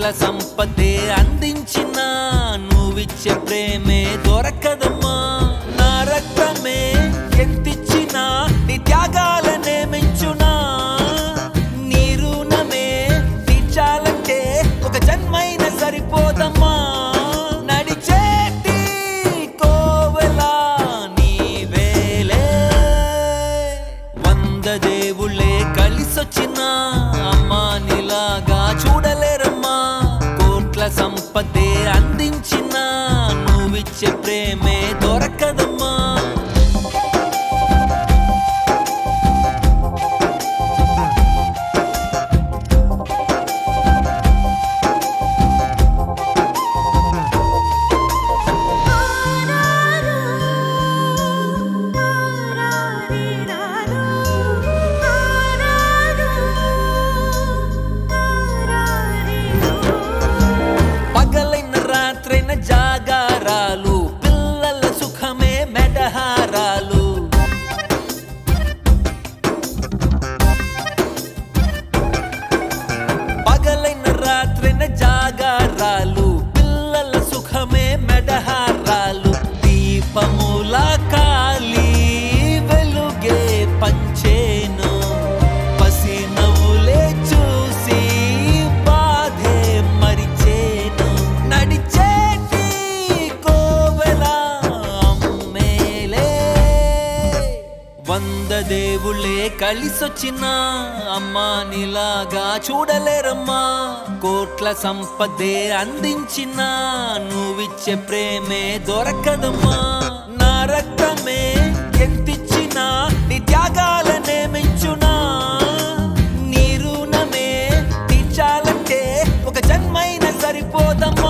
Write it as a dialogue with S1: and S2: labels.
S1: కోట్ల సంపదే అందించిన నువ్విచ్చే ప్రేమే దొరకదమ్మా నా రక్తమే ఎంతిచ్చినా నీ త్యాగాలనే మెంచునా నీ రుణమే తీర్చాలంటే ఒక జన్మైన సరిపోదమ్మా నడిచేటి కోవెలా నీవేలే వంద దేవుళ్ళే కలిసొచ్చిన అమ్మా నీలాగా చూడలేరమ్మా కోట్ల సంపదే అందించిన నువ్విచ్చే ప్రేమే దొరకదమ్మా పగలైన రాత్రైన జాగారాలు పిల్లల సుఖమే మెడహారాలు పగలైన రాత్రైన జాగారాలు పిల్లల సుఖమే మెడహారాలు దీపముల కాలి వెలుగే పంచేను పసి నవ్వులే చూసి బాధే మరిచేను నడిచేటి కోవెల అమ్మేలే వంద దేవుళ్ళే కలిసొచ్చిన అమ్మా నీలాగా చూడలేరమ్మా కోట్ల సంపదే అందించిన నువ్విచ్చే ప్రేమే దొరకదమ్మా నా రక్తమే ఎంతిచ్చినా నీ త్యాగాలనే మెంచునా నీ రుణమే తీర్చాలంటే ఒక జన్మైన సరిపోదమ్మా